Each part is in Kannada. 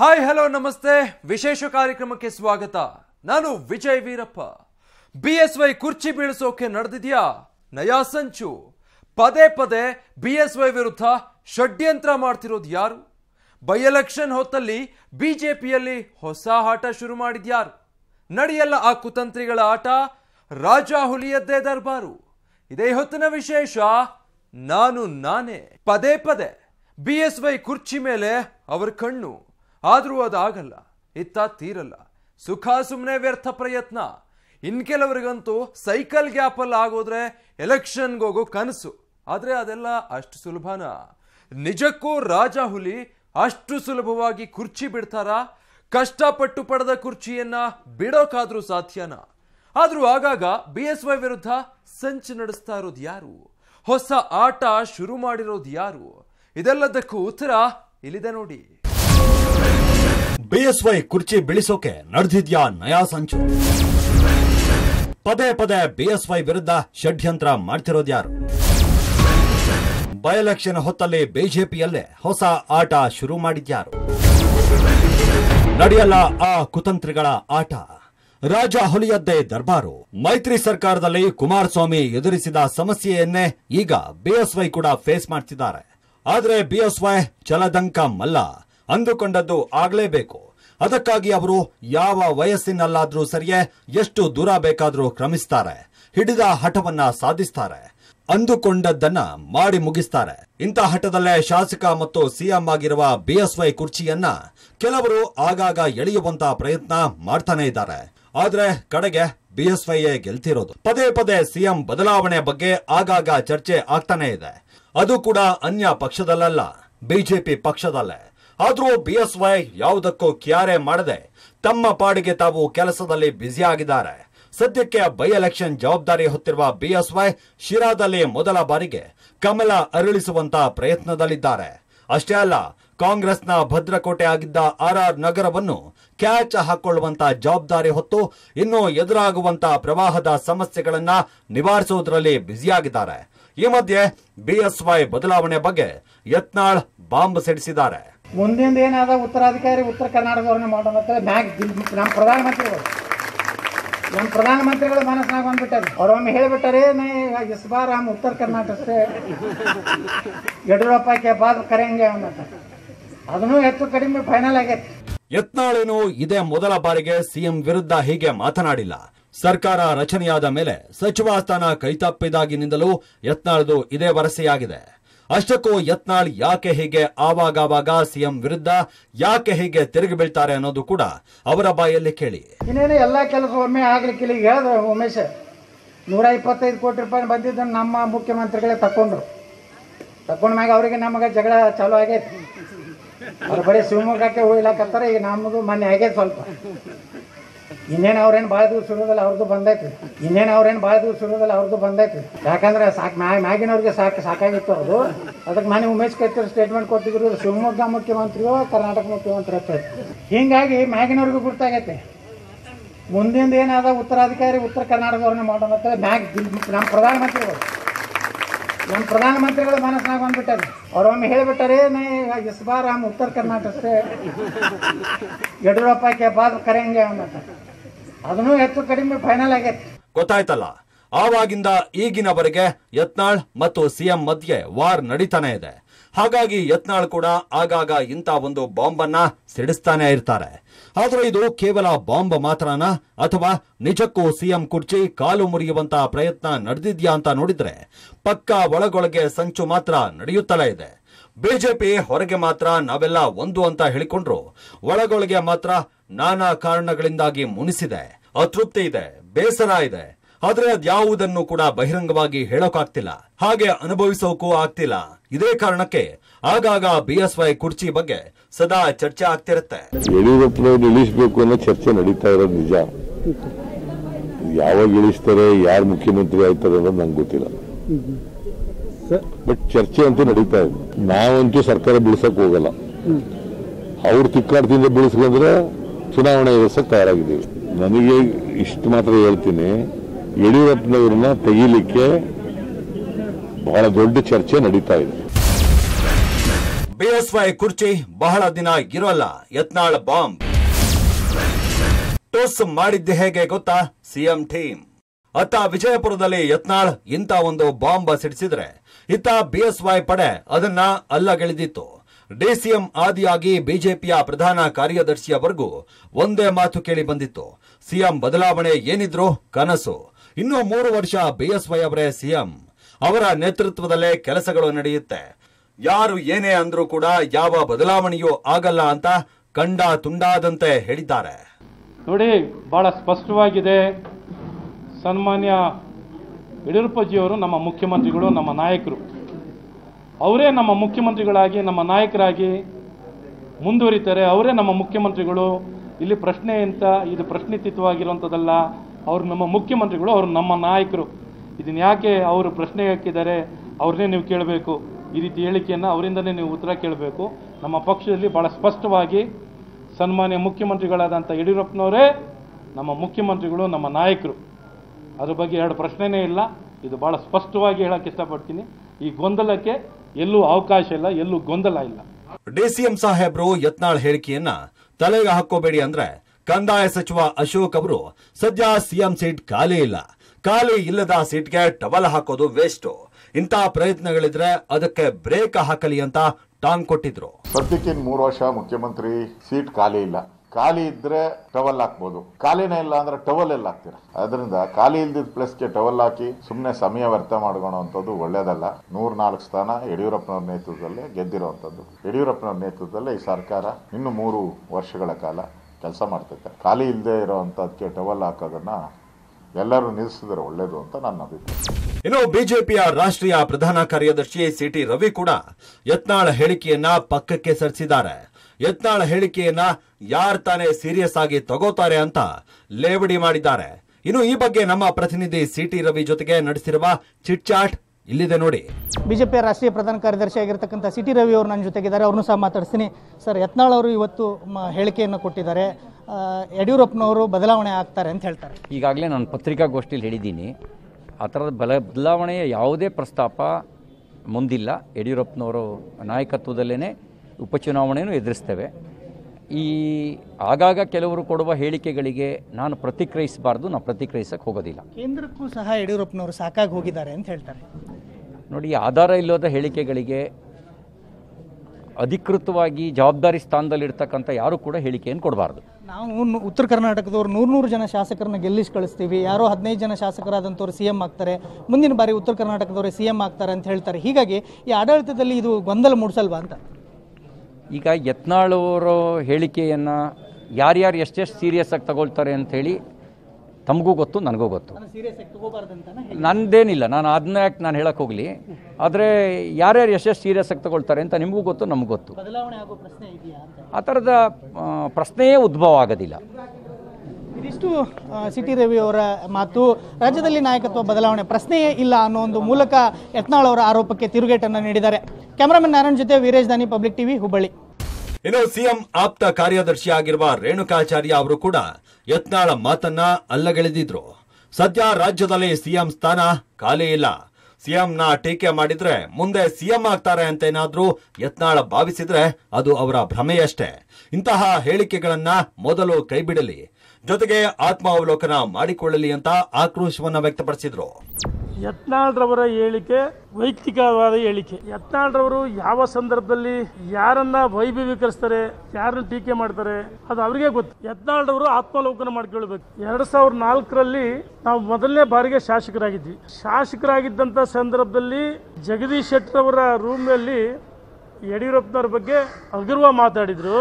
ಹಾಯ್ ಹಲೋ ನಮಸ್ತೆ ವಿಶೇಷ ಕಾರ್ಯಕ್ರಮಕ್ಕೆ ಸ್ವಾಗತ ನಾನು Vijay Veerappa B S Y ಕುರ್ಚಿ ಬೀಳಿಸೋಕೆ ನಡೆದಿದ್ಯಾ ನಯಾ ಸಂಚು ಪದೇ ಪದೇ ಬಿ ಎಸ್ ವೈ ವಿರುದ್ಧ ಷಡ್ಯಂತ್ರ ಮಾಡ್ತಿರೋದು ಯಾರು ಬೈ ಎಲೆಕ್ಷನ್ ಹೊತ್ತಲ್ಲಿ ಬಿಜೆಪಿಯಲ್ಲಿ ಹೊಸ ಆಟ ಶುರು ಮಾಡಿದ್ಯಾರು ನಡೆಯಲ್ಲ ಆ ಕುತಂತ್ರಿಗಳ ಆಟ ರಾಜ ಹುಲಿಯದ್ದೇ ದರ್ಬಾರು ಇದೇ ಹೊತ್ತಿನ ವಿಶೇಷ ನಾನು ನಾನೇ ಪದೇ ಪದೇ ಬಿ ಎಸ್ ವೈ ಕುರ್ಚಿ ಮೇಲೆ ಅವರ ಕಣ್ಣು ಆದ್ರೂ ಅದಾಗಲ್ಲ ಇತ್ತ ತೀರಲ್ಲ ಸುಖ ಸುಮ್ಮನೆ ವ್ಯರ್ಥ ಪ್ರಯತ್ನ ಇನ್ ಕೆಲವರಿಗಂತೂ ಸೈಕಲ್ ಗ್ಯಾಪಲ್ಲಿ ಆಗೋದ್ರೆ ಎಲೆಕ್ಷನ್ಗೆ ಹೋಗೋ ಕನಸು ಆದ್ರೆ ಅದೆಲ್ಲ ಅಷ್ಟು ಸುಲಭನ ನಿಜಕ್ಕೂ ರಾಜ ಹುಲಿ ಅಷ್ಟು ಸುಲಭವಾಗಿ ಕುರ್ಚಿ ಬಿಡ್ತಾರಾ ಕಷ್ಟಪಟ್ಟು ಪಡೆದ ಕುರ್ಚಿಯನ್ನ ಬಿಡೋಕಾದ್ರೂ ಸಾಧ್ಯನಾ ಆದ್ರೂ ಆಗಾಗ ಬಿ ಎಸ್ ವೈ ವಿರುದ್ಧ ಸಂಚು ನಡೆಸ್ತಾ ಇರೋದು ಯಾರು ಹೊಸ ಆಟ ಶುರು ಮಾಡಿರೋದು ಯಾರು ಇದೆಲ್ಲದಕ್ಕೂ ಉತ್ತರ ಇಲ್ಲಿದೆ ನೋಡಿ ಬಿಎಸ್ವೈ ಕುರ್ಚಿ ಬಿಳಿಸೋಕೆ ನಡೆದಿದ್ಯಾ ನಯಾ ಸಂಚು ಪದೇ ಪದೇ ಬಿಎಸ್ವೈ ವಿರುದ್ಧ ಷಡ್ಯಂತ್ರ ಮಾಡ್ತಿರೋದ್ಯಾರು ಬೈ ಎಲೆಕ್ಷನ್ ಹೊತ್ತಲ್ಲಿ ಬಿಜೆಪಿಯಲ್ಲೇ ಹೊಸ ಆಟ ಶುರು ಮಾಡಿದ್ಯಾರು ನಡೆಯಲ್ಲ ಆ ಕುತಂತ್ರಿಗಳ ಆಟ ರಾಜ ಹುಲಿಯದ್ದೇ ದರ್ಬಾರು ಮೈತ್ರಿ ಸರ್ಕಾರದಲ್ಲಿ ಕುಮಾರಸ್ವಾಮಿ ಎದುರಿಸಿದ ಸಮಸ್ಯೆಯನ್ನೇ ಈಗ ಬಿಎಸ್ವೈ ಕೂಡ ಫೇಸ್ ಮಾಡ್ತಿದ್ದಾರೆ ಆದ್ರೆ ಬಿಎಸ್ವೈ ಚಲದಂಕ ಮಲ್ಲ ಅಂದುಕೊಂಡದ್ದು ಆಗ್ಲೇಬೇಕು ಅದಕ್ಕಾಗಿ ಅವರು ಯಾವ ವಯಸ್ಸಿನಲ್ಲಾದ್ರೂ ಸರಿಯೇ ಎಷ್ಟು ದೂರ ಬೇಕಾದ್ರೂ ಕ್ರಮಿಸ್ತಾರೆ ಹಿಡಿದ ಹಠವನ್ನ ಸಾಧಿಸ್ತಾರೆ ಅಂದುಕೊಂಡದ್ದನ್ನ ಮಾಡಿ ಮುಗಿಸ್ತಾರೆ ಇಂಥ ಹಠದಲ್ಲೇ ಶಾಸಕ ಮತ್ತು ಸಿಎಂ ಆಗಿರುವ ಬಿಎಸ್ವೈ ಕುರ್ಚಿಯನ್ನ ಕೆಲವರು ಆಗಾಗ ಎಳೆಯುವಂತ ಪ್ರಯತ್ನ ಮಾಡ್ತಾನೆ ಇದ್ದಾರೆ ಆದ್ರೆ ಕಡೆಗೆ ಬಿಎಸ್ವೈಯೇ ಗೆಲ್ತಿರೋದು ಪದೇ ಪದೇ ಸಿಎಂ ಬದಲಾವಣೆ ಬಗ್ಗೆ ಆಗಾಗ ಚರ್ಚೆ ಆಗ್ತಾನೆ ಇದೆ ಅದು ಕೂಡ ಅನ್ಯ ಪಕ್ಷದಲ್ಲ ಬಿಜೆಪಿ ಪಕ್ಷದಲ್ಲೇ ಆದ್ರೂ ಬಿಎಸ್ವೈ ಯಾವುದಕ್ಕೂ ಕ್ಯಾರೆ ಮಾಡದೆ ತಮ್ಮ ಪಾಡಿಗೆ ತಾವು ಕೆಲಸದಲ್ಲಿ ಬ್ಯುಸಿ ಆಗಿದ್ದಾರೆ ಸದ್ಯಕ್ಕೆ ಬೈ ಎಲೆಕ್ಷನ್ ಜವಾಬ್ದಾರಿ ಹೊತ್ತಿರುವ ಬಿಎಸ್ವೈ ಶಿರಾದಲ್ಲಿ ಮೊದಲ ಬಾರಿಗೆ ಕಮಲ ಅರಳಿಸುವಂತ ಪ್ರಯತ್ನದಲ್ಲಿದ್ದಾರೆ ಅಷ್ಟೇ ಅಲ್ಲ ಕಾಂಗ್ರೆಸ್ನ ಭದ್ರಕೋಟೆ ಆಗಿದ್ದ ಆರ್ ಆರ್ ನಗರವನ್ನು ಕ್ಯಾಚ್ ಹಾಕೊಳ್ಳುವಂತ ಜವಾಬ್ದಾರಿ ಹೊತ್ತು ಇನ್ನು ಎದುರಾಗುವಂತ ಪ್ರವಾಹದ ಸಮಸ್ಯೆಗಳನ್ನ ನಿವಾರಿಸುವುದರಲ್ಲಿ ಬ್ಯುಸಿಯಾಗಿದ್ದಾರೆ ಈ ಮಧ್ಯೆ ಬಿಎಸ್ವೈ ಬದಲಾವಣೆ ಬಗ್ಗೆ ಯತ್ನಾಳ್ ಬಾಂಬ್ ಸಿಡಿಸಿದ್ದಾರೆ ಮುಂದಿಂದ ಏನಾದ ಉತ್ತರಾಧಿಕಾರಿ ಉತ್ತರ ಕರ್ನಾಟಕದವ್ರನ್ನ ಮಾಡೋಣ ಅಂತ ಮ್ಯಾಗ್ ನಮ್ಮ ಪ್ರಧಾನಮಂತ್ರಿಗಳು ನಮ್ಮ ಪ್ರಧಾನಮಂತ್ರಿಗಳು ಮನಸ್ಸಿನಾಗ ಬಂದ್ಬಿಟ್ಟಾರೆ ಅವ್ರೊಮ್ಮೆ ಹೇಳ್ಬಿಟ್ಟಾರೆ ನೈ ಇಸ್ ಬಾರ್ ಹಮ್ ಉತ್ತರ ಕರ್ನಾಟಕ ಸೆ ಯಡಿಯೂರಪ್ಪ ಕೆ ಬಾದ್ ಕರೆಂಗೆ ಅನ್ನತ್ತ ಅದನ್ನು ಹೆಚ್ಚು ಕಡಿಮೆ ಫೈನಲ್ ಆಗೈತೆ ಯತ್ನಾಳೇನು ಇದೇ ಮೊದಲ ಬಾರಿಗೆ ಸಿಎಂ ವಿರುದ್ಧ ಹೀಗೆ ಮಾತನಾಡಿಲ್ಲ ಸರ್ಕಾರ ರಚನೆಯಾದ ಮೇಲೆ ಸಚಿವ ಸ್ಥಾನ ಕೈತಪ್ಪಿದಾಗಿನಿಂದಲೂ ಯತ್ನಾಳ್ದು ಇದೇ ವರಸೆಯಾಗಿದೆ ಅಷ್ಟಕ್ಕೂ ಯತ್ನಾಳ್ ಯಾಕೆ ಹೀಗೆ ಆವಾಗವಾಗ ಸಿಎಂ ವಿರುದ್ಧ ಯಾಕೆ ಹೀಗೆ ತಿರುಗಿ ಬೀಳ್ತಾರೆ ಅನ್ನೋದು ಕೂಡ ಅವರ ಬಾಯಲ್ಲಿ ಕೇಳಿ ಇನ್ನೇನು ಎಲ್ಲ ಕೆಲಸ ಒಮ್ಮೆ ಆಗ್ಲಿಕ್ಕಿಲ್ಲ ಈಗ ಹೇಳಿದ್ರು ಉಮೇಶ್ ನೂರ ಇಪ್ಪತ್ತೈದು ಕೋಟಿ ರೂಪಾಯಿ ಬಂದಿದ್ದನ್ನು ನಮ್ಮ ಮುಖ್ಯಮಂತ್ರಿಗಳೇ ತಕೊಂಡ್ರು ತಕೊಂಡ ಮ್ಯಾಗ ಅವರಿಗೆ ನಮಗೆ ಜಗಳ ಚಾಲು ಆಗೈತಿ ಅವ್ರು ಬರೀ ಶಿವಮೊಗ್ಗಕ್ಕೆ ಹೋಗ್ಲಾಕತ್ತಾರ ಈಗ ನಮ್ಮದು ಮೊನ್ನೆ ಆಗೈತೆ ಸ್ವಲ್ಪ ಇನ್ನೇನು ಅವ್ರೇನು ಭಾಳ ದಿವಸ ಇರೋದಿಲ್ಲ ಅವ್ರದ್ದು ಬಂದೈತಿ ಇನ್ನೇನು ಅವ್ರೇನು ಭಾಳ ದಿವಸ ಇರೋದಿಲ್ಲ ಅವ್ರದ್ದು ಬಂದೈತಿ ಯಾಕಂದ್ರೆ ಸಾಕು ಮ್ಯಾ ಮ್ಯಾಗಿನವ್ರಿಗೆ ಸಾಕು ಸಾಕಾಗಿತ್ತು ಅದು ಅದಕ್ಕೆ ಮನೆ ಉಮೇಶ್ ಕೈತರು ಸ್ಟೇಟ್ಮೆಂಟ್ ಕೊಟ್ಟಿದ್ರು ಶಿವಮೊಗ್ಗ ಮುಖ್ಯಮಂತ್ರಿಯೋ ಕರ್ನಾಟಕ ಮುಖ್ಯಮಂತ್ರಿ ಅಂತ ಹೀಗಾಗಿ ಮ್ಯಾಗಿನವ್ರಿಗೂ ಗುರ್ತಾಗೈತೆ ಮುಂದಿಂದ ಏನಾದ ಉತ್ತರಾಧಿಕಾರಿ ಉತ್ತರ ಕರ್ನಾಟಕದವ್ರನ್ನ ಮಾಡೋಣ ಅಂತ ಮ್ಯಾಗ್ ನಮ್ಮ ಪ್ರಧಾನಮಂತ್ರಿಗಳು ನಮ್ಮ ಪ್ರಧಾನಮಂತ್ರಿಗಳು ಮನಸ್ಸಿನಾಗ ಬಂದ್ಬಿಟ್ಟಾರೆ ಅವ್ರೊಮ್ಮೆ ಹೇಳ್ಬಿಟ್ಟಾರೆ ನೈ ಇಸ್ ಬಾರ್ ಹಮ್ ಉತ್ತರ ಕರ್ನಾಟಕ ಸೆ ಯಡಿಯೂರಪ್ಪ ಕೆ ಬಾದ್ ಕರೆಂಗೆ ಅನ್ನತ್ತ ಅದನ್ನು ಹೆಚ್ಚು ಕಡಿಮೆ ಫೈನಲ್ ಆಗೈತೆ ಗೊತ್ತಾಯ್ತಲ್ಲ ಆವಾಗಿಂದ ಈಗಿನವರೆಗೆ ಯತ್ನಾಳ್ ಮತ್ತು ಸಿಎಂ ಮಧ್ಯೆ ವಾರ್ ನಡೀತಾನೆ ಇದೆ ಹಾಗಾಗಿ ಯತ್ನಾಳ್ ಕೂಡ ಆಗಾಗ ಇಂಥ ಒಂದು ಬಾಂಬ್ ಅನ್ನ ಸಿಡಿಸ್ತಾನೆ ಇರ್ತಾರೆ ಆದ್ರೆ ಇದು ಕೇವಲ ಬಾಂಬ್ ಮಾತ್ರನಾ ಅಥವಾ ನಿಜಕ್ಕೂ ಸಿಎಂ ಕುರ್ಚಿ ಕಾಲು ಮುರಿಯುವಂತ ಪ್ರಯತ್ನ ನಡೆದಿದ್ಯಾ ಅಂತ ನೋಡಿದ್ರೆ ಪಕ್ಕಾ ಒಳಗೊಳಗೆ ಸಂಚು ಮಾತ್ರ ನಡೆಯುತ್ತಲೇ ಇದೆ ಬಿಜೆಪಿ ಹೊರಗೆ ಮಾತ್ರ ನಾವೆಲ್ಲ ಒಂದು ಅಂತ ಹೇಳಿಕೊಂಡ್ರು ಒಳಗೊಳಗೆ ಮಾತ್ರ ನಾನಾ ಕಾರಣಗಳಿಂದಾಗಿ ಮುನಿಸಿದೆ ಅತೃಪ್ತಿ ಇದೆ ಬೇಸರ ಇದೆ ಆದ್ರೆ ಅದ್ಯಾವುದನ್ನು ಕೂಡ ಬಹಿರಂಗವಾಗಿ ಹೇಳೋಕಾಗ್ತಿಲ್ಲ ಹಾಗೆ ಅನುಭವಿಸೋಕೂ ಆಗ್ತಿಲ್ಲ ಇದೇ ಕಾರಣಕ್ಕೆ ಆಗಾಗ ಬಿಎಸ್ವೈ ಕುರ್ಚಿ ಬಗ್ಗೆ ಸದಾ ಚರ್ಚೆ ಆಗ್ತಿರುತ್ತೆ ಯಡಿಯೂರಪ್ಪನವ್ರು ಇಳಿಸ್ಬೇಕು ಅನ್ನೋ ಚರ್ಚೆ ನಡೀತಾ ಇರೋದು ನಿಜ ಯಾವಾಗ ಇಳಿಸ್ತಾರೆ ಯಾರು ಮುಖ್ಯಮಂತ್ರಿ ಆಯ್ತಾರೆ ಅನ್ನೋದು ನಂಗೆ ಗೊತ್ತಿಲ್ಲ ಬಟ್ ಚರ್ಚೆ ಅಂತೂ ನಡೀತಾ ಇದೆ ನಾವಂತೂ ಸರ್ಕಾರ ಬೀಳ್ಸಕ್ ಹೋಗಲ್ಲ ಅವ್ರು ತಿಕ್ಕಾಟದಿಂದ ಬೀಳಿಸ್ಕೊಂಡ್ರೆ ಚುನಾವಣೆ ಎದುರ್ಸಕ್ ತಯಾರಾಗಿದ್ದೀವಿ ನನಗೆ ಇಷ್ಟು ಮಾತ್ರ ಹೇಳ್ತೀನಿ ಯಡಿಯೂರಪ್ಪನವ್ರನ್ನ ತೆಗಿಲಿಕ್ಕೆ ಬಹಳ ದೊಡ್ಡ ಚರ್ಚೆ ನಡೀತಾ ಇದೆ ಬಿಎಸ್ವೈ ಕುರ್ಚಿ ಬಹಳ ದಿನ ಇರೋಲ್ಲ ಯತ್ನಾಳ್ ಬಾಂಬ್ ಟೋಸ್ ಮಾಡಿದ್ದೆ ಹೇಗೆ ಗೊತ್ತಾ ಸಿಎಂ ಟೀಮ್ ಅತ್ತ ವಿಜಯಪುರದಲ್ಲಿ ಯತ್ನಾಳ್ ಇಂತ ಒಂದು ಬಾಂಬ್ ಸಿಡಿಸಿದ್ರೆ ಇತ್ತ ಬಿಎಸ್ವೈ ಪಡೆ ಅದನ್ನ ಅಲ್ಲಗೆಳೆದಿತ್ತು ಡಿಸಿಎಂ ಆದಿಯಾಗಿ ಬಿಜೆಪಿಯ ಪ್ರಧಾನ ಕಾರ್ಯದರ್ಶಿಯವರೆಗೂ ಒಂದೇ ಮಾತು ಕೇಳಿ ಬಂದಿತ್ತು ಸಿಎಂ ಬದಲಾವಣೆ ಏನಿದ್ರು ಕನಸು ಇನ್ನು ಮೂರು ವರ್ಷ ಬಿಎಸ್ವೈ ಅವರೇ ಸಿಎಂ ಅವರ ನೇತೃತ್ವದಲ್ಲೇ ಕೆಲಸಗಳು ನಡೆಯುತ್ತೆ ಯಾರು ಏನೇ ಅಂದ್ರೂ ಕೂಡ ಯಾವ ಬದಲಾವಣೆಯೂ ಆಗಲ್ಲ ಅಂತ ಕಂಡ ತುಂಡಾದಂತೆ ಹೇಳಿದ್ದಾರೆ ನೋಡಿ ಭಾಳ ಸ್ಪಷ್ಟವಾಗಿದೆ ಸನ್ಮಾನ್ಯ ಯಡಿಯೂರಪ್ಪಜಿಯವರು ನಮ್ಮ ಮುಖ್ಯಮಂತ್ರಿಗಳು ನಮ್ಮ ನಾಯಕರು ಅವರೇ ನಮ್ಮ ಮುಖ್ಯಮಂತ್ರಿಗಳಾಗಿ ನಮ್ಮ ನಾಯಕರಾಗಿ ಮುಂದುವರಿತಾರೆ ಅವರೇ ನಮ್ಮ ಮುಖ್ಯಮಂತ್ರಿಗಳು ಇಲ್ಲಿ ಪ್ರಶ್ನೆ ಅಂತ ಇದು ಪ್ರಶ್ನಿತಿತ್ವವಾಗಿರುವಂಥದ್ದಲ್ಲ ಅವರು ನಮ್ಮ ಮುಖ್ಯಮಂತ್ರಿಗಳು ಅವರು ನಮ್ಮ ನಾಯಕರು ಇದನ್ನ ಯಾಕೆ ಅವರು ಪ್ರಶ್ನೆ ಹಾಕಿದ್ದಾರೆ ಅವ್ರನ್ನೇ ನೀವು ಕೇಳಬೇಕು ಈ ರೀತಿ ಹೇಳಿಕೆಯನ್ನು ಅವರಿಂದನೇ ನೀವು ಉತ್ತರ ಕೇಳಬೇಕು ನಮ್ಮ ಪಕ್ಷದಲ್ಲಿ ಭಾಳ ಸ್ಪಷ್ಟವಾಗಿ ಸನ್ಮಾನ್ಯ ಮುಖ್ಯಮಂತ್ರಿಗಳಾದಂಥ ಯಡಿಯೂರಪ್ಪನವರೇ ನಮ್ಮ ಮುಖ್ಯಮಂತ್ರಿಗಳು ನಮ್ಮ ನಾಯಕರು ಅದ್ರ ಬಗ್ಗೆ ಎರಡು ಪ್ರಶ್ನೆನೇ ಇಲ್ಲ ಇದು ಭಾಳ ಸ್ಪಷ್ಟವಾಗಿ ಹೇಳಕ್ಕೆ ಇಷ್ಟಪಡ್ತೀನಿ ಈ ಗೊಂದಲಕ್ಕೆ ಎಲ್ಲೂ ಅವಕಾಶ ಇಲ್ಲ ಎಲ್ಲೂ ಗೊಂದಲ ಇಲ್ಲ ಡಿಸಿಎಂ ಸಾಹೇಬ್ರು ಯತ್ನಾಳ್ ಹೇಳಿಕೆಯನ್ನ ತಲೆಗೆ ಹಾಕೋಬೇಡಿ ಅಂದ್ರೆ ಕಂದಾಯ ಸಚಿವ ಅಶೋಕ್ ಅವರು ಸದ್ಯ ಸಿಎಂ ಸೀಟ್ ಖಾಲಿ ಇಲ್ಲ ಖಾಲಿ ಇಲ್ಲದ ಸೀಟ್ಗೆ ಟವಲ್ ಹಾಕೋದು ವೇಸ್ಟ್ ಇಂಥ ಪ್ರಯತ್ನಗಳಿದ್ರೆ ಅದಕ್ಕೆ ಬ್ರೇಕ್ ಹಾಕಲಿ ಅಂತ ಟಾಂಗ್ ಕೊಟ್ಟಿದ್ರು ಸದ್ಯಕ್ಕೆ ಮೂರು ವರ್ಷ ಮುಖ್ಯಮಂತ್ರಿ ಸೀಟ್ ಖಾಲಿ ಇಲ್ಲ ಖಾಲಿ ಇದ್ರೆ ಟವಲ್ ಹಾಕ್ಬೋದು ಖಾಲಿನೇ ಇಲ್ಲ ಅಂದ್ರೆ ಟವಲ್ ಎಲ್ಲ ಹಾಕ್ತೀರಾ ಅದರಿಂದ ಖಾಲಿ ಇಲ್ದಿದ್ದ ಪ್ಲೇಸ್ಗೆ ಟವಲ್ ಹಾಕಿ ಸುಮ್ಮನೆ ಸಮಯ ವ್ಯರ್ಥ ಮಾಡ್ಕೊಳ್ಳೋವಂಥದ್ದು ಒಳ್ಳೇದಲ್ಲ ನೂರ ನಾಲ್ಕು ಸ್ಥಾನ ಯಡಿಯೂರಪ್ಪನವ್ರ ನೇತೃತ್ವದಲ್ಲೇ ಗೆದ್ದಿರೋವಂಥದ್ದು ಯಡಿಯೂರಪ್ಪನವ್ರ ನೇತೃತ್ವದಲ್ಲೇ ಈ ಸರ್ಕಾರ ಇನ್ನು ಮೂರು ವರ್ಷಗಳ ಕಾಲ ಕೆಲಸ ಮಾಡ್ತೈತೆ ಖಾಲಿ ಇಲ್ಲದೆ ಇರೋವಂಥದ್ದಕ್ಕೆ ಟವಲ್ ಹಾಕೋದನ್ನ ಎಲ್ಲರೂ ನಿಲ್ಲಿಸಿದ್ರೆ ಒಳ್ಳೇದು ಅಂತ ನನ್ನ ಅಭಿಪ್ರಾಯ ಇನ್ನು ಬಿಜೆಪಿಯ ರಾಷ್ಟ್ರೀಯ ಪ್ರಧಾನ ಕಾರ್ಯದರ್ಶಿ ಸಿಟಿ ರವಿ ಕೂಡ ಯತ್ನಾಳ್ ಹೇಳಿಕೆಯನ್ನ ಪಕ್ಕಕ್ಕೆ ಸರಿಸಿದ್ದಾರೆ ಯತ್ನಾಳ್ ಹೇಳಿಕೆಯನ್ನ ಯಾರ್ ತಾನೇ ಸೀರಿಯಸ್ ಆಗಿ ತಗೋತಾರೆ ಅಂತ ಲೇವಡಿ ಮಾಡಿದ್ದಾರೆ ಇನ್ನು ಈ ಬಗ್ಗೆ ನಮ್ಮ ಪ್ರತಿನಿಧಿ ಸಿಟಿ ರವಿ ಜೊತೆಗೆ ನಡೆಸಿರುವ ಚಿಟ್ ಚಾಟ್ ಇಲ್ಲಿದೆ ನೋಡಿ ಬಿಜೆಪಿಯ ರಾಷ್ಟ್ರೀಯ ಪ್ರಧಾನ ಕಾರ್ಯದರ್ಶಿ ಆಗಿರ್ತಕ್ಕಂಥ ಸಿಟಿ ರವಿ ಅವರು ನನ್ನ ಜೊತೆಗಿದ್ದಾರೆ ಅವ್ರನ್ನೂ ಸಹ ಮಾತಾಡ್ತೀನಿ ಸರ್ ಯತ್ನಾಳ್ ಅವರು ಇವತ್ತು ಮ- ಹೇಳಿಕೆಯನ್ನು ಕೊಟ್ಟಿದ್ದಾರೆ ಆ, ಯಡಿಯೂರಪ್ಪನವರು ಬದಲಾವಣೆ ಆಗ್ತಾರೆ ಅಂತ ಹೇಳ್ತಾರೆ ಈಗಾಗಲೇ ನಾನು ಪತ್ರಿಕಾಗೋಷ್ಠಿಯಲ್ಲಿ ಹೇಳಿದ್ದೀನಿ ಆ ಥರದ ಬಲ ಬದಲಾವಣೆಯ ಯಾವುದೇ ಪ್ರಸ್ತಾಪ ಮುಂದಿಲ್ಲ ಯಡಿಯೂರಪ್ಪನವರು ನಾಯಕತ್ವದಲ್ಲೇ ಉಪಚುನಾವಣೆಯನ್ನು ಎದುರಿಸ್ತೇವೆ ಈ ಆಗಾಗ ಕೆಲವರು ಕೊಡುವ ಹೇಳಿಕೆಗಳಿಗೆ ನಾನು ಪ್ರತಿಕ್ರಿಯಿಸಬಾರ್ದು ನಾನು ಪ್ರತಿಕ್ರಿಯಿಸಕ್ಕೆ ಹೋಗೋದಿಲ್ಲ ಕೇಂದ್ರಕ್ಕೂ ಸಹ ಯಡಿಯೂರಪ್ಪನವರು ಸಾಕಾಗಿ ಹೋಗಿದ್ದಾರೆ ಅಂತ ಹೇಳ್ತಾರೆ ನೋಡಿ ಆಧಾರ ಇಲ್ಲದ ಹೇಳಿಕೆಗಳಿಗೆ ಅಧಿಕೃತವಾಗಿ ಜವಾಬ್ದಾರಿ ಸ್ಥಾನದಲ್ಲಿರ್ತಕ್ಕಂಥ ಯಾರು ಕೂಡ ಹೇಳಿಕೆಯನ್ನು ಕೊಡಬಾರ್ದು ನಾವು ನು- ಉತ್ತರ ಕರ್ನಾಟಕದವ್ರು ನೂರು ನೂರು ಜನ ಶಾಸಕರನ್ನ ಗೆಲ್ಲಿಸಿ ಕಳಿಸ್ತೀವಿ ಯಾರೋ ಹದಿನೈದು ಜನ ಶಾಸಕರಾದಂಥವ್ರು ಸಿ ಎಂ ಆಗ್ತಾರೆ ಮುಂದಿನ ಬಾರಿ ಉತ್ತರ ಕರ್ನಾಟಕದವರು ಸಿ ಎಂ ಆಗ್ತಾರೆ ಅಂತ ಹೇಳ್ತಾರೆ ಹೀಗಾಗಿ ಈ ಆಡಳಿತದಲ್ಲಿ ಇದು ಗೊಂದಲ ಮೂಡಿಸಲ್ವಾ ಅಂತ ಈಗ ಯತ್ನಾಳ್ ಅವರ ಹೇಳಿಕೆಯನ್ನು ಯಾರ್ಯಾರು ಎಷ್ಟೆಷ್ಟು ಸೀರಿಯಸ್ ಆಗಿ ತಗೊಳ್ತಾರೆ ಅಂಥೇಳಿ ತಮಗೂ ಗೊತ್ತು ನನಗೂ ಗೊತ್ತು ಸೀರಿಯಸ್ ಆಗಿ ತಗೋಬಾರ್ದಂತಾನೆ ನಂದೇನಿಲ್ಲ ನಾನು ಅದನ್ನ ಯಾಕೆ ನಾನು ಹೇಳಕ್ಕೆ ಹೋಗಲಿ ಆದರೆ ಯಾರ್ಯಾರು ಎಷ್ಟೆಷ್ಟು ಸೀರಿಯಸ್ ಆಗಿ ತಗೊಳ್ತಾರೆ ಅಂತ ನಿಮಗೂ ಗೊತ್ತು ನಮಗೂ ಗೊತ್ತು ಬದಲಾವಣೆ ಆಗೋ ಪ್ರಶ್ನೆ ಇದೆಯಾ ಅಂತ ಆ ಥರದ ಆ, ಪ್ರಶ್ನೆಯೇ ಉದ್ಭವ ಆಗೋದಿಲ್ಲ ಇದಿಷ್ಟು ಆ, ಸಿಟಿ ರವಿ ಅವರ ಮಾತು ರಾಜ್ಯದಲ್ಲಿ ನಾಯಕತ್ವ ಬದಲಾವಣೆ ಪ್ರಶ್ನೆಯೇ ಇಲ್ಲ ಅನ್ನೋ ಒಂದು ಮೂಲಕ ಯತ್ನಾಳ್ ಅವರ ಆರೋಪಕ್ಕೆ ತಿರುಗೇಟನ್ನು ನೀಡಿದ್ದಾರೆ ಕ್ಯಾಮರಾಮನ್ ನಾರಾಯಣ್ ಜೊತೆ ವೀರೇಶ್ ದಾನಿ ಪಬ್ಲಿಕ್ ಟಿವಿ ಹುಬ್ಬಳ್ಳಿ ಇನ್ನು ಸಿಎಂ ಆಪ್ತ ಕಾರ್ಯದರ್ಶಿ ಆಗಿರುವ ರೇಣುಕಾಚಾರ್ಯ ಅವರು ಕೂಡ ಯತ್ನಾಳ ಮಾತನ್ನ ಅಲ್ಲಗೆಳೆದಿದ್ರು ಸದ್ಯ ರಾಜ್ಯದಲ್ಲಿ ಸಿಎಂ ಸ್ಥಾನ ಖಾಲಿ ಇಲ್ಲ ಸಿಎಂನ ಟೀಕೆ ಮಾಡಿದ್ರೆ ಮುಂದೆ ಸಿಎಂ ಆಗ್ತಾರೆ ಅಂತ ಏನಾದ್ರೂ ಯತ್ನಾಳ ಭಾವಿಸಿದ್ರೆ ಅದು ಅವರ ಭ್ರಮೆಯಷ್ಟೇ ಇಂತಹ ಹೇಳಿಕೆಗಳನ್ನ ಮೊದಲು ಕೈಬಿಡಲಿ ಜೊತೆಗೆ ಆತ್ಮಾವಲೋಕನ ಮಾಡಿಕೊಳ್ಳಲಿ ಅಂತ ಆಕ್ರೋಶವನ್ನ ವ್ಯಕ್ತಪಡಿಸಿದ್ರು ಯತ್ನಾಳ್ರವರ ಹೇಳಿಕೆ ವೈಯಕ್ತಿಕವಾದ ಹೇಳಿಕೆ ಯತ್ನಾಳ್ರವರು ಯಾವ ಸಂದರ್ಭದಲ್ಲಿ ಯಾರನ್ನ ವೈಭವೀಕರಿಸ್ತಾರೆ ಯಾರನ್ನ ಟೀಕೆ ಮಾಡ್ತಾರೆ ಅದು ಅವರಿಗೆ ಗೊತ್ತು ಯತ್ನಾಳ್ರವರು ಆತ್ಮಾವಲೋಕನ ಮಾಡ್ಕೊಳ್ಬೇಕು ಎರಡ್ ಸಾವಿರದ ನಾಲ್ಕರಲ್ಲಿ ನಾವು ಮೊದಲನೇ ಬಾರಿಗೆ ಶಾಸಕರಾಗಿದ್ವಿ ಶಾಸಕರಾಗಿದ್ದಂಥ ಸಂದರ್ಭದಲ್ಲಿ ಜಗದೀಶ್ ಶೆಟ್ಟರ್ ಅವರ ರೂಮ್ನಲ್ಲಿ ಯಡಿಯೂರಪ್ಪನವ್ರ ಬಗ್ಗೆ ಹಗುರವ ಮಾತಾಡಿದ್ರು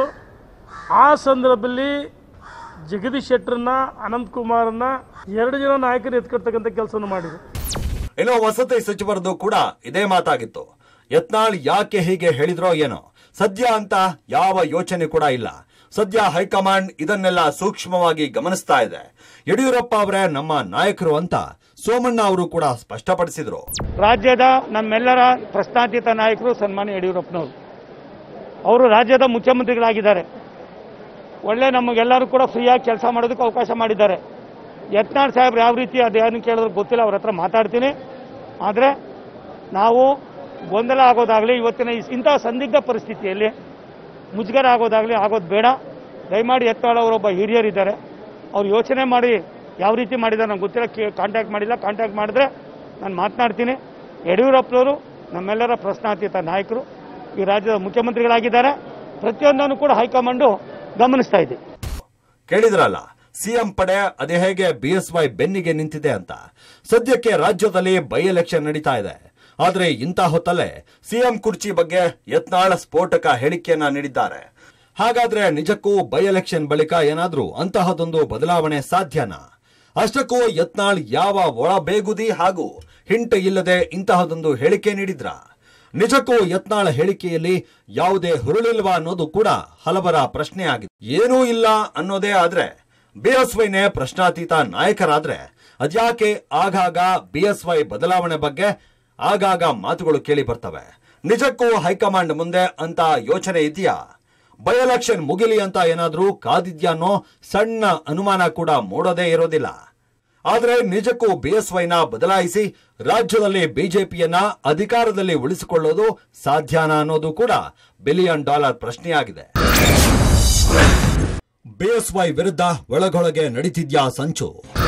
ಆ ಸಂದರ್ಭದಲ್ಲಿ ಜಗದೀಶ್ ಶೆಟ್ಟರನ್ನ ಅನಂತ್ ಕುಮಾರನ್ನ ಎರಡು ಜನ ನಾಯಕರು ಎತ್ಕೊಳ್ತಕ್ಕಂಥ ಕೆಲಸವನ್ನು ಮಾಡಿದ್ರು ಇನ್ನು ವಸತಿ ಸಚಿವರದು ಕೂಡ ಇದೇ ಮಾತಾಗಿತ್ತು ಯತ್ನಾಳ್ ಯಾಕೆ ಹೀಗೆ ಹೇಳಿದ್ರೋ ಏನೋ ಸದ್ಯ ಅಂತ ಯಾವ ಯೋಚನೆ ಕೂಡ ಇಲ್ಲ ಸದ್ಯ ಹೈಕಮಾಂಡ್ ಇದನ್ನೆಲ್ಲ ಸೂಕ್ಷ್ಮವಾಗಿ ಗಮನಿಸ್ತಾ ಇದೆ ಯಡಿಯೂರಪ್ಪ ಅವರೇ ನಮ್ಮ ನಾಯಕರು ಅಂತ ಸೋಮಣ್ಣ ಅವರು ಕೂಡ ಸ್ಪಷ್ಟಪಡಿಸಿದ್ರು ರಾಜ್ಯದ ನಮ್ಮೆಲ್ಲರ ಪ್ರಶ್ನಾತೀತ ನಾಯಕರು ಸನ್ಮಾನ್ಯ ಯಡಿಯೂರಪ್ಪನವರು ಅವರು ರಾಜ್ಯದ ಮುಖ್ಯಮಂತ್ರಿಗಳಾಗಿದ್ದಾರೆ ಒಳ್ಳೆ ನಮಗೆಲ್ಲರೂ ಕೂಡ ಫ್ರೀಯಾಗಿ ಕೆಲಸ ಮಾಡೋದಕ್ಕೆ ಅವಕಾಶ ಮಾಡಿದ್ದಾರೆ ಯತ್ನಾಳ್ ಸಾಹೇಬ್ರು ಯಾವ ರೀತಿ ಅದೇನು ಕೇಳಿದ್ರೆ ಗೊತ್ತಿಲ್ಲ ಅವ್ರ ಹತ್ರ ಮಾತಾಡ್ತೀನಿ ಆದರೆ ನಾವು ಗೊಂದಲ ಆಗೋದಾಗಲಿ ಇವತ್ತಿನ ಈ- ಇಂತಹ ಸಂದಿಗ್ಧ ಪರಿಸ್ಥಿತಿಯಲ್ಲಿ ಮುಜುಗರ ಆಗೋದಾಗಲಿ ಆಗೋದು ಬೇಡ ದಯಮಾಡಿ ಎತ್ತಾಳ ಅವರೊಬ್ಬ ಹಿರಿಯರಿದ್ದಾರೆ ಅವ್ರು ಯೋಚನೆ ಮಾಡಿ ಯಾವ ರೀತಿ ಮಾಡಿದ್ದಾರೆ ನಂಗೆ ಗೊತ್ತಿಲ್ಲ ಕಾಂಟ್ಯಾಕ್ಟ್ ಮಾಡಿಲ್ಲ ಕಾಂಟ್ಯಾಕ್ಟ್ ಮಾಡಿದ್ರೆ ನಾನು ಮಾತನಾಡ್ತೀನಿ ಯಡಿಯೂರಪ್ಪನವರು ನಮ್ಮೆಲ್ಲರ ಪ್ರಶ್ನಾತೀತ ನಾಯಕರು ಈ ರಾಜ್ಯದ ಮುಖ್ಯಮಂತ್ರಿಗಳಾಗಿದ್ದಾರೆ ಪ್ರತಿಯೊಂದನ್ನು ಕೂಡ ಹೈಕಮಾಂಡು ಗಮನಿಸ್ತಾ ಇದೆ ಕೇಳಿದ್ರಲ್ಲ ಸಿಎಂ ಪಡೆ ಅದೇ ಹೇಗೆ ಬಿಎಸ್ವೈ ಬೆನ್ನಿಗೆ ನಿಂತಿದೆ ಅಂತ ಸದ್ಯಕ್ಕೆ ರಾಜ್ಯದಲ್ಲಿ ಬೈ ಎಲೆಕ್ಷನ್ ನಡೀತಾ ಇದೆ ಆದ್ರೆ ಇಂಥ ಹೊತ್ತಲ್ಲೇ ಸಿಎಂ ಕುರ್ಚಿ ಬಗ್ಗೆ ಯತ್ನಾಳ್ ಸ್ಫೋಟಕ ಹೇಳಿಕೆಯನ್ನ ನೀಡಿದ್ದಾರೆ ಹಾಗಾದ್ರೆ ನಿಜಕ್ಕೂ ಬೈ ಎಲೆಕ್ಷನ್ ಬಳಿಕ ಏನಾದ್ರೂ ಅಂತಹದೊಂದು ಬದಲಾವಣೆ ಸಾಧ್ಯನಾ ಅಷ್ಟಕ್ಕೂ ಯತ್ನಾಳ್ ಯಾವ ಒಳಬೇಗುದಿ ಹಾಗೂ ಹಿಂಟ್ ಇಲ್ಲದೆ ಇಂತಹದೊಂದು ಹೇಳಿಕೆ ನೀಡಿದ್ರ ನಿಜಕ್ಕೂ ಯತ್ನಾಳ್ ಹೇಳಿಕೆಯಲ್ಲಿ ಯಾವುದೇ ಹುರುಳಿಲ್ವಾ ಅನ್ನೋದು ಕೂಡ ಹಲವರ ಪ್ರಶ್ನೆ ಆಗಿದೆ ಏನೂ ಇಲ್ಲ ಅನ್ನೋದೇ ಆದ್ರೆ ಬಿಎಸ್ವೈನೇ ಪ್ರಶ್ನಾತೀತ ನಾಯಕರಾದ್ರೆ ಅದ್ಯಾಕೆ ಆಗಾಗ ಬಿಎಸ್ವೈ ಬದಲಾವಣೆ ಬಗ್ಗೆ ಆಗಾಗ ಮಾತುಗಳು ಕೇಳಿ ಬರ್ತವೆ ನಿಜಕ್ಕೂ ಹೈಕಮಾಂಡ್ ಮುಂದೆ ಅಂತ ಯೋಚನೆ ಇದೆಯಾ ಬೈ ಎಲೆಕ್ಷನ್ ಮುಗಿಲಿ ಅಂತ ಏನಾದ್ರೂ ಕಾದಿದ್ಯಾ ಅನ್ನೋ ಸಣ್ಣ ಅನುಮಾನ ಕೂಡ ಮೂಡೋದೇ ಇರೋದಿಲ್ಲ ಆದ್ರೆ ನಿಜಕ್ಕೂ ಬಿಎಸ್ವೈನ ಬದಲಾಯಿಸಿ ರಾಜ್ಯದಲ್ಲಿ ಬಿಜೆಪಿಯನ್ನ ಅಧಿಕಾರದಲ್ಲಿ ಉಳಿಸಿಕೊಳ್ಳೋದು ಸಾಧ್ಯನಾ ಅನ್ನೋದು ಕೂಡ ಬಿಲಿಯನ್ ಡಾಲರ್ ಪ್ರಶ್ನೆಯಾಗಿದೆ ಬಿಎಸ್ವೈ ವಿರುದ್ಧ ಒಳಗೊಳಗೆ ನಡೀತಿದ್ಯಾ ಸಂಚು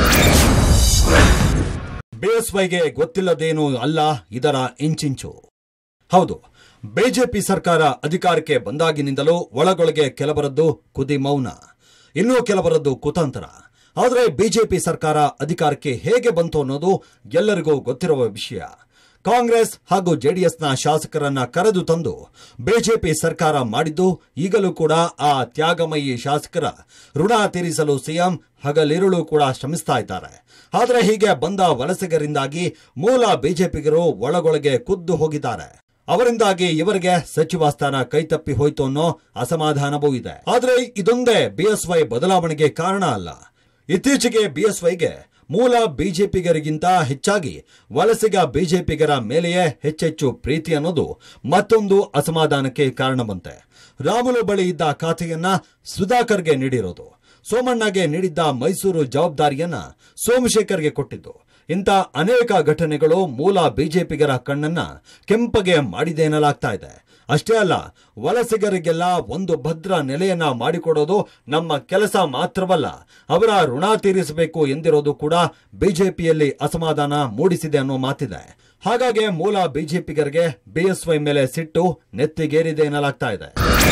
ಬಿಎಸ್ವೈಗೆ ಗೊತ್ತಿಲ್ಲದೇನೂ ಅಲ್ಲ ಇದರ ಇಂಚಿಂಚು ಹೌದು ಬಿಜೆಪಿ ಸರ್ಕಾರ ಅಧಿಕಾರಕ್ಕೆ ಬಂದಾಗಿನಿಂದಲೂ ಒಳಗೊಳಗೆ ಕೆಲವರದ್ದು ಕುದಿ ಮೌನ ಇನ್ನೂ ಕೆಲವರದ್ದು ಕುತಂತ್ರ ಆದರೆ ಬಿಜೆಪಿ ಸರ್ಕಾರ ಅಧಿಕಾರಕ್ಕೆ ಹೇಗೆ ಬಂತು ಅನ್ನೋದು ಎಲ್ಲರಿಗೂ ಗೊತ್ತಿರುವ ವಿಷಯ ಕಾಂಗ್ರೆಸ್ ಹಾಗೂ ಜೆಡಿಎಸ್ನ ಶಾಸಕರನ್ನ ಕರೆದು ತಂದು ಬಿಜೆಪಿ ಸರ್ಕಾರ ಮಾಡಿದ್ದು ಈಗಲೂ ಕೂಡ ಆ ತ್ಯಾಗಮಯಿ ಶಾಸಕರ ಋಣ ತೀರಿಸಲು ಸಿಎಂ ಹಗಲಿರುಳು ಕೂಡ ಶ್ರಮಿಸ್ತಾ ಇದ್ದಾರೆ ಆದರೆ ಹೀಗೆ ಬಂದ ವಲಸಿಗರಿಂದಾಗಿ ಮೂಲ ಬಿಜೆಪಿಗರು ಒಳಗೊಳಗೆ ಕುದ್ದು ಹೋಗಿದ್ದಾರೆ ಅವರಿಂದಾಗಿ ಇವರಿಗೆ ಸಚಿವ ಸ್ಥಾನ ಕೈತಪ್ಪಿ ಹೋಯ್ತು ಅನ್ನೋ ಅಸಮಾಧಾನವೂ ಇದೆ ಆದ್ರೆ ಇದೊಂದೇ ಬಿಎಸ್ವೈ ಬದಲಾವಣೆಗೆ ಕಾರಣ ಅಲ್ಲ ಇತ್ತೀಚೆಗೆ ಬಿಎಸ್ವೈಗೆ ಮೂಲ ಬಿಜೆಪಿಗರಿಗಿಂತ ಹೆಚ್ಚಾಗಿ ವಲಸಿಗ ಬಿಜೆಪಿಗರ ಮೇಲೆಯೇ ಹೆಚ್ಚೆಚ್ಚು ಪ್ರೀತಿ ಅನ್ನೋದು ಮತ್ತೊಂದು ಅಸಮಾಧಾನಕ್ಕೆ ಕಾರಣವಂತೆ ರಾಮುಲು ಬಳಿ ಇದ್ದ ಖಾತೆಯನ್ನ ಸುಧಾಕರ್ಗೆ ನೀಡಿರೋದು ಸೋಮಣ್ಣಗೆ ನೀಡಿದ್ದ ಮೈಸೂರು ಜವಾಬ್ದಾರಿಯನ್ನ ಸೋಮಶೇಖರ್ಗೆ ಕೊಟ್ಟಿದ್ದು ಇಂಥ ಅನೇಕ ಘಟನೆಗಳು ಮೂಲ ಬಿಜೆಪಿಗರ ಕಣ್ಣನ್ನ ಕೆಂಪಗೆ ಮಾಡಿದೆ ಎನ್ನಲಾಗ್ತಾ ಇದೆ ಅಷ್ಟೇ ಅಲ್ಲ ವಲಸಿಗರಿಗೆಲ್ಲ ಒಂದು ಭದ್ರ ನೆಲೆಯನ್ನ ಮಾಡಿಕೊಡೋದು ನಮ್ಮ ಕೆಲಸ ಮಾತ್ರವಲ್ಲ ಅವರ ಋಣ ತೀರಿಸಬೇಕು ಎಂದಿರೋದು ಕೂಡ ಬಿಜೆಪಿಯಲ್ಲಿ ಅಸಮಾಧಾನ ಮೂಡಿಸಿದೆ ಅನ್ನೋ ಮಾತಿದೆ ಹಾಗಾಗಿ ಮೂಲ ಬಿಜೆಪಿಗರಿಗೆ ಬಿಎಸ್ವೈ ಮೇಲೆ ಸಿಟ್ಟು ನೆತ್ತಿಗೇರಿದೆ ಎನ್ನಲಾಗ್ತಾ ಇದೆ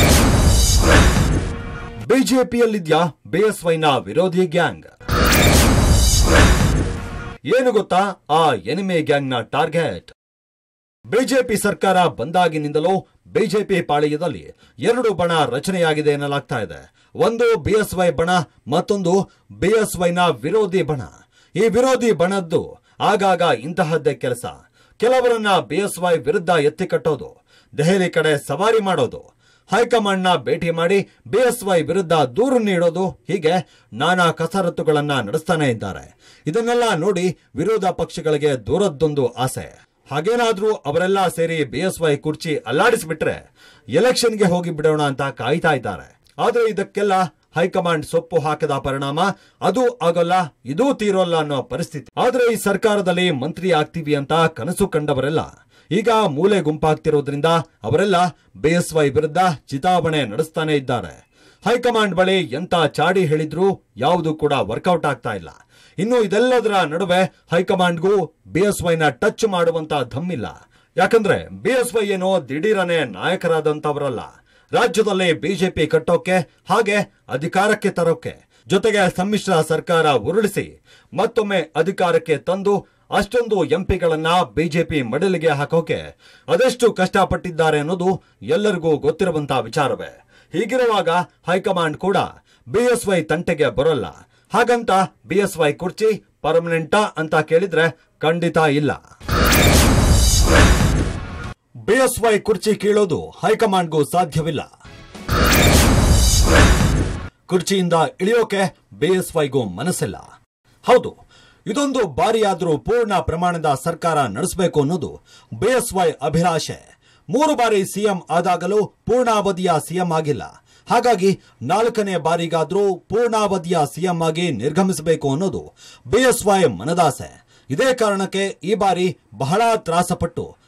ಬಿಜೆಪಿಯಲ್ಲಿದ್ಯಾ ಬಿಎಸ್ವೈನ ವಿರೋಧಿ ಗ್ಯಾಂಗ್ ಏನು ಗೊತ್ತಾ ಆ ಎನಿಮೆ ಗ್ಯಾಂಗ್ನ ಟಾರ್ಗೆಟ್ ಬಿಜೆಪಿ ಸರ್ಕಾರ ಬಂದಾಗಿನಿಂದಲೂ ಬಿಜೆಪಿ ಪಾಳೆಯದಲ್ಲಿ ಎರಡು ಬಣ ರಚನೆಯಾಗಿದೆ ಎನ್ನಲಾಗ್ತಾ ಇದೆ ಒಂದು ಬಿಎಸ್ವೈ ಬಣ ಮತ್ತೊಂದು ಬಿಎಸ್ವೈನ ವಿರೋಧಿ ಬಣ ಈ ವಿರೋಧಿ ಬಣದ್ದು ಆಗಾಗ ಇಂತಹದ್ದೇ ಕೆಲಸ ಕೆಲವರನ್ನ ಬಿಎಸ್ವೈ ವಿರುದ್ಧ ಎತ್ತಿಕಟ್ಟೋದು ದೆಹಲಿ ಕಡೆ ಸವಾರಿ ಮಾಡೋದು ಹೈಕಮಾಂಡ್ನ ಭೇಟಿ ಮಾಡಿ ಬಿಎಸ್ವೈ ವಿರುದ್ಧ ದೂರು ನೀಡೋದು ಹೀಗೆ ನಾನಾ ಕಸರತ್ತುಗಳನ್ನ ನಡೆಸ್ತಾನೆ ಇದ್ದಾರೆ ಇದನ್ನೆಲ್ಲ ನೋಡಿ ವಿರೋಧ ಪಕ್ಷಗಳಿಗೆ ದೂರದ್ದೊಂದು ಆಸೆ ಹಾಗೇನಾದ್ರೂ ಅವರೆಲ್ಲ ಸೇರಿ ಬಿಎಸ್ವೈ ಕುರ್ಚಿ ಅಲ್ಲಾಡಿಸ್ಬಿಟ್ರೆ ಎಲೆಕ್ಷನ್ಗೆ ಹೋಗಿ ಬಿಡೋಣ ಅಂತ ಕಾಯ್ತಾ ಇದ್ದಾರೆ ಆದ್ರೆ ಇದಕ್ಕೆಲ್ಲ ಹೈಕಮಾಂಡ್ ಸೊಪ್ಪು ಹಾಕದ ಪರಿಣಾಮ ಅದು ಆಗೋಲ್ಲ ಇದೂ ತೀರೋಲ್ಲ ಅನ್ನೋ ಪರಿಸ್ಥಿತಿ ಆದ್ರೆ ಈ ಸರ್ಕಾರದಲ್ಲಿ ಮಂತ್ರಿ ಆಗ್ತೀವಿ ಅಂತ ಕನಸು ಕಂಡವರೆಲ್ಲ ಈಗ ಮೂಲೆ ಗುಂಪಾಗ್ತಿರೋದ್ರಿಂದ ಅವರೆಲ್ಲ ಬಿಎಸ್ವೈ ವಿರುದ್ಧ ಚಿತಾವಣೆ ನಡೆಸ್ತಾನೆ ಇದ್ದಾರೆ ಹೈಕಮಾಂಡ್ ಬಳಿ ಎಂತ ಚಾಡಿ ಹೇಳಿದ್ರೂ ಯಾವುದು ಕೂಡ ವರ್ಕೌಟ್ ಆಗ್ತಾ ಇಲ್ಲ ಇನ್ನು ಇದೆಲ್ಲದರ ನಡುವೆ ಹೈಕಮಾಂಡ್ಗೂ ಬಿಎಸ್ವೈನ ಟಚ್ ಮಾಡುವಂತ ಧಮ್ಮಿಲ್ಲ ಯಾಕಂದ್ರೆ ಬಿಎಸ್ವೈ ಏನೋ ದಿಢೀರನೆ ನಾಯಕರಾದಂತವರಲ್ಲ ರಾಜ್ಯದಲ್ಲಿ ಬಿಜೆಪಿ ಕಟ್ಟೋಕೆ ಹಾಗೆ ಅಧಿಕಾರಕ್ಕೆ ತರೋಕೆ ಜೊತೆಗೆ ಸಮ್ಮಿಶ್ರ ಸರ್ಕಾರ ಉರುಳಿಸಿ ಮತ್ತೊಮ್ಮೆ ಅಧಿಕಾರಕ್ಕೆ ತಂದು ಅಷ್ಟೊಂದು ಎಂಪಿಗಳನ್ನ ಬಿಜೆಪಿ ಮಡಲಿಗೆ ಹಾಕೋಕೆ ಅದೆಷ್ಟು ಕಷ್ಟಪಟ್ಟಿದ್ದಾರೆ ಅನ್ನೋದು ಎಲ್ಲರಿಗೂ ಗೊತ್ತಿರುವಂತಹ ವಿಚಾರವೇ ಹೀಗಿರುವಾಗ ಹೈಕಮಾಂಡ್ ಕೂಡ ಬಿಎಸ್ವೈ ತಂಟೆಗೆ ಬರೋಲ್ಲ ಹಾಗಂತ ಬಿಎಸ್ವೈ ಕುರ್ಚಿ ಪರ್ಮನೆಂಟಾ ಅಂತ ಕೇಳಿದ್ರೆ ಖಂಡಿತ ಇಲ್ಲ ಬಿಎಸ್ವೈ ಕುರ್ಚಿ ಕೀಳೋದು ಹೈಕಮಾಂಡ್ಗೂ ಸಾಧ್ಯವಿಲ್ಲ ಕುರ್ಚಿಯಿಂದ ಇಳಿಯೋಕೆ ಬಿಎಸ್ವೈಗೂ ಮನಸ್ಸಿಲ್ಲ ಹೌದು ಇದೊಂದು ಬಾರಿಯಾದ್ರೂ ಪೂರ್ಣ ಪ್ರಮಾಣದ ಸರ್ಕಾರ ನಡೆಸಬೇಕು ಅನ್ನೋದು ಬಿಎಸ್ವೈ ಅಭಿಲಾಷೆ ಮೂರು ಬಾರಿ ಸಿಎಂ ಆದಾಗಲೂ ಪೂರ್ಣಾವಧಿಯ ಸಿಎಂ ಆಗಿಲ್ಲ ಹಾಗಾಗಿ ನಾಲ್ಕನೇ ಬಾರಿಗಾದ್ರೂ ಪೂರ್ಣಾವಧಿಯ ಸಿಎಂ ಆಗಿ ನಿರ್ಗಮಿಸಬೇಕು ಅನ್ನೋದು ಬಿಎಸ್ವೈ ಮನದಾಸೆ ಇದೇ ಕಾರಣಕ್ಕೆ ಈ ಬಾರಿ ಬಹಳ ತ್ರಾಸಪಟ್ಟು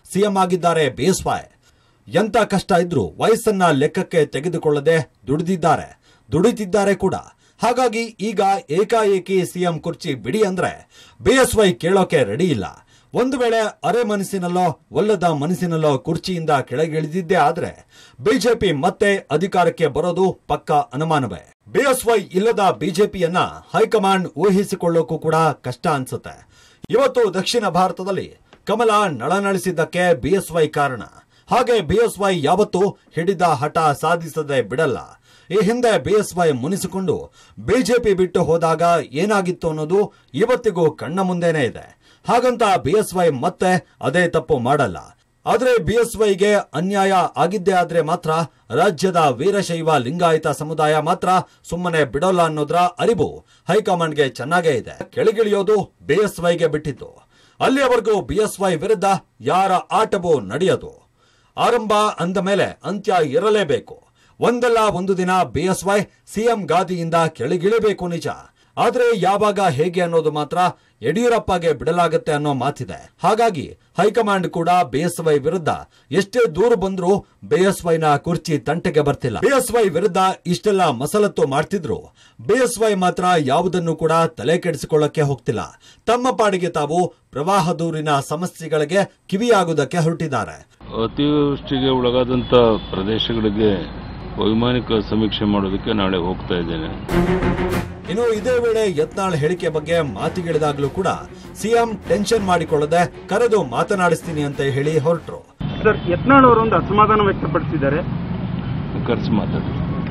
ಸಿಎಂ ಆಗಿದ್ದಾರೆ ಬಿಎಸ್ವೈ ಎಂತ ಕಷ್ಟ ಇದ್ರೂ ವಯಸ್ಸನ್ನ ಲೆಕ್ಕಕ್ಕೆ ತೆಗೆದುಕೊಳ್ಳದೆ ದುಡಿದಿದ್ದಾರೆ ದುಡಿತಿದ್ದಾರೆ ಕೂಡ ಹಾಗಾಗಿ ಈಗ ಏಕಾಏಕಿ ಸಿಎಂ ಕುರ್ಚಿ ಬಿಡಿ ಅಂದ್ರೆ ಬಿಎಸ್ವೈ ಕೇಳೋಕೆ ರೆಡಿ ಇಲ್ಲ ಒಂದು ವೇಳೆ ಅರೆ ಮನಸ್ಸಿನಲ್ಲೋ ಒಲ್ಲದ ಮನಸ್ಸಿನಲ್ಲೋ ಕುರ್ಚಿಯಿಂದ ಕೆಳಗಿಳಿದಿದ್ದೇ ಆದ್ರೆ ಬಿಜೆಪಿ ಮತ್ತೆ ಅಧಿಕಾರಕ್ಕೆ ಬರೋದು ಪಕ್ಕ ಅನುಮಾನವೇ ಬಿಎಸ್ವೈ ಇಲ್ಲದ ಬಿಜೆಪಿಯನ್ನ ಹೈಕಮಾಂಡ್ ಊಹಿಸಿಕೊಳ್ಳೋಕು ಕೂಡ ಕಷ್ಟ ಅನ್ಸುತ್ತೆ ಇವತ್ತು ದಕ್ಷಿಣ ಭಾರತದಲ್ಲಿ ಕಮಲ ನಳನಳಿಸಿದ್ದಕ್ಕೆ ಬಿಎಸ್ವೈ ಕಾರಣ ಹಾಗೆ ಬಿಎಸ್ವೈ ಯಾವತ್ತೂ ಹಿಡಿದ ಹಠ ಸಾಧಿಸದೆ ಬಿಡಲ್ಲ ಈ ಹಿಂದೆ ಬಿಎಸ್ವೈ ಮುನಿಸಿಕೊಂಡು ಬಿಜೆಪಿ ಬಿಟ್ಟು ಹೋದಾಗ ಏನಾಗಿತ್ತು ಅನ್ನೋದು ಇವತ್ತಿಗೂ ಕಣ್ಣ ಮುಂದೆನೇ ಇದೆ ಹಾಗಂತ ಬಿಎಸ್ವೈ ಮತ್ತೆ ಅದೇ ತಪ್ಪು ಮಾಡಲ್ಲ ಆದ್ರೆ ಬಿಎಸ್ವೈಗೆ ಅನ್ಯಾಯ ಆಗಿದ್ದೇ ಆದ್ರೆ ಮಾತ್ರ ರಾಜ್ಯದ ವೀರಶೈವ ಲಿಂಗಾಯತ ಸಮುದಾಯ ಮಾತ್ರ ಸುಮ್ಮನೆ ಬಿಡೋಲ್ಲ ಅನ್ನೋದ್ರ ಅರಿವು ಹೈಕಮಾಂಡ್ಗೆ ಚೆನ್ನಾಗೇ ಇದೆ ಕೆಳಗಿಳಿಯೋದು ಬಿಎಸ್ವೈಗೆ ಬಿಟ್ಟಿದ್ದು ಅಲ್ಲಿಯವರೆಗೂ ಬಿಎಸ್ವೈ ವಿರುದ್ಧ ಯಾರ ಆಟವೂ ನಡೆಯದು ಆರಂಭ ಅಂದ ಮೇಲೆ ಅಂತ್ಯ ಇರಲೇಬೇಕು ಒಂದಲ್ಲ ಒಂದು ದಿನ ಬಿಎಸ್ವೈ ಸಿಎಂ ಗಾದಿಯಿಂದ ಕೆಳಗಿಳಿಬೇಕು ನಿಜ ಆದ್ರೆ ಯಾವಾಗ ಹೇಗೆ ಅನ್ನೋದು ಮಾತ್ರ ಯಡಿಯೂರಪ್ಪಗೆ ಬಿಡಲಾಗತ್ತೆ ಅನ್ನೋ ಮಾತಿದೆ ಹಾಗಾಗಿ ಹೈಕಮಾಂಡ್ ಕೂಡ ಬಿಎಸ್ವೈ ವಿರುದ್ಧ ಎಷ್ಟೇ ದೂರು ಬಂದ್ರೂ ಬಿಎಸ್ವೈನ ಕುರ್ಚಿ ತಂಟೆಗೆ ಬರ್ತಿಲ್ಲ ಬಿಎಸ್ವೈ ವಿರುದ್ಧ ಇಷ್ಟೆಲ್ಲ ಮಸಲತ್ತು ಮಾಡ್ತಿದ್ರು ಬಿಎಸ್ವೈ ಮಾತ್ರ ಯಾವುದನ್ನು ಕೂಡ ತಲೆ ಕೆಡಿಸಿಕೊಳ್ಳಕ್ಕೆ ಹೋಗ್ತಿಲ್ಲ ತಮ್ಮ ಪಾಡಿಗೆ ತಾವು ಪ್ರವಾಹ ದೂರಿನ ಸಮಸ್ಯೆಗಳಿಗೆ ಕಿವಿಯಾಗುವುದಕ್ಕೆ ಹೊರಟಿದ್ದಾರೆ ಅತಿವೃಷ್ಟಿಗೆ ಒಳಗಾದಂಥ ಪ್ರದೇಶಗಳಿಗೆ ವೈಮಾನಿಕ ಸಮೀಕ್ಷೆ ಮಾಡೋದಕ್ಕೆ ನಾಳೆ ಹೋಗ್ತಾ ಇದ್ದೇನೆ ಇನ್ನು ಇದೇ ವೇಳೆ ಯತ್ನಾಳ್ ಹೇಳಿಕೆ ಬಗ್ಗೆ ಮಾತಿಗಿಳಿದಾಗ್ಲೂ ಕೂಡ ಸಿಎಂ ಟೆನ್ಷನ್ ಮಾಡಿಕೊಳ್ಳದೆ ಕರೆದು ಮಾತನಾಡಿಸ್ತೀನಿ ಅಂತ ಹೇಳಿ ಹೊರಟ್ರು ಸರ್ ಯತ್ನಾಳ್ ಅವರೊಂದು ಅಸಮಾಧಾನ ವ್ಯಕ್ತಪಡಿಸಿದ್ದಾರೆ ಖರ್ಚು ಮಾತಾಡಿ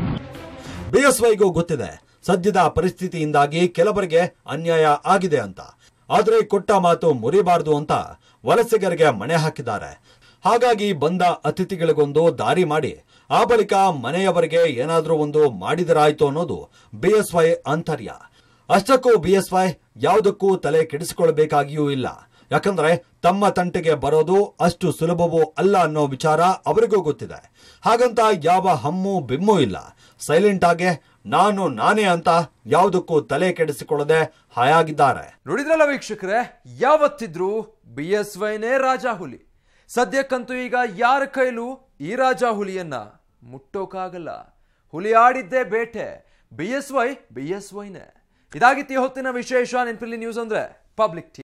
ಬಿಎಸ್ವೈಗೂ ಗೊತ್ತಿದೆ ಸದ್ಯದ ಪರಿಸ್ಥಿತಿಯಿಂದಾಗಿ ಕೆಲವರಿಗೆ ಅನ್ಯಾಯ ಆಗಿದೆ ಅಂತ ಆದ್ರೆ ಕೊಟ್ಟ ಮಾತು ಮುರಿಬಾರದು ಅಂತ ವಲಸಿಗರಿಗೆ ಮಣೆ ಹಾಕಿದ್ದಾರೆ ಹಾಗಾಗಿ ಬಂದ ಅತಿಥಿಗಳಿಗೊಂದು ದಾರಿ ಮಾಡಿ ಆ ಬಳಿಕ ಮನೆಯವರಿಗೆ ಏನಾದ್ರೂ ಒಂದು ಮಾಡಿದರಾಯ್ತು ಅನ್ನೋದು ಬಿಎಸ್ವೈ ಆಂತರ್ಯ ಅಷ್ಟಕ್ಕೂ ಬಿಎಸ್ವೈ ಯಾವುದಕ್ಕೂ ತಲೆ ಕೆಡಿಸಿಕೊಳ್ಬೇಕಾಗಿಯೂ ಇಲ್ಲ ಯಾಕಂದ್ರೆ ತಮ್ಮ ತಂಟೆಗೆ ಬರೋದು ಅಷ್ಟು ಸುಲಭವೂ ಅಲ್ಲ ಅನ್ನೋ ವಿಚಾರ ಅವರಿಗೂ ಗೊತ್ತಿದೆ ಹಾಗಂತ ಯಾವ ಹಮ್ಮು ಬಿಮ್ಮು ಇಲ್ಲ ಸೈಲೆಂಟ್ ಆಗಿ ನಾನು ನಾನೇ ಅಂತ ಯಾವುದಕ್ಕೂ ತಲೆ ಕೆಡಿಸಿಕೊಳ್ಳದೆ ಹಾಯಾಗಿದ್ದಾರೆ ನೋಡಿದ್ರಲ್ಲ ವೀಕ್ಷಕರೇ ಯಾವತ್ತಿದ್ರೂ ಬಿ ಎಸ್ ವೈನೇ ರಾಜಾಹುಲಿ ಸದ್ಯಕ್ಕಂತೂ ಈಗ ಯಾರ ಕೈಲೂ ಈ ರಾಜಾಹುಲಿಯನ್ನ ಮುಟ್ಟೋಕಾಗಲ್ಲ ಹುಲಿ ಆಡಿದ್ದೇ ಬೇಟೆ B S Y B S ವೈನೇ ಇದಾಗಿತ್ತು ಈ ಹೊತ್ತಿನ ವಿಶೇಷ ನೆನಪಿಲ್ಲಿ ನ್ಯೂಸ್ ಅಂದ್ರೆ ಪಬ್ಲಿಕ್ ಟಿ